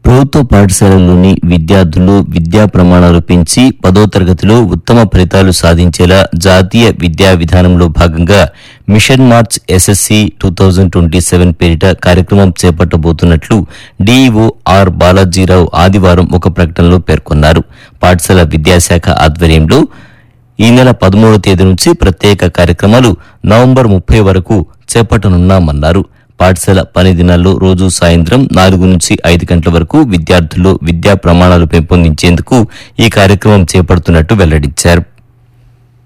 ప్రభుత్వ పాఠశాలల్లోని విద్యార్థులు విద్యా ప్రమాణాలు పెంచి పదో తరగతిలో ఉత్తమ ఫలితాలు సాధించేలా జాతీయ విద్యా విధానంలో భాగంగా mission March SSC two thousand twenty seven పేరిట కార్యక్రమం చేపట్టబోతున్నట్లు డీఈఓ ఆర్ బాలాజీరావు ఆదివారం ఒక ప్రకటనలో పేర్కొన్నారు పాఠశాల విద్యాశాఖ ఆధ్వర్యంలో ఈ నెల పదమూడవ తేదీ నుంచి ప్రత్యేక కార్యక్రమాలు నవంబర్ ముప్పై వరకు చేపట్టనున్నామన్నారు పాఠశాల పని దినాల్లో రోజు సాయంత్రం నాలుగు నుంచి ఐదు గంటల వరకు విద్యార్థుల్లో విద్యా ప్రమాణాలు పెంపొందించేందుకు ఈ కార్యక్రమం చేపడుతున్నట్టు వెల్లడించారు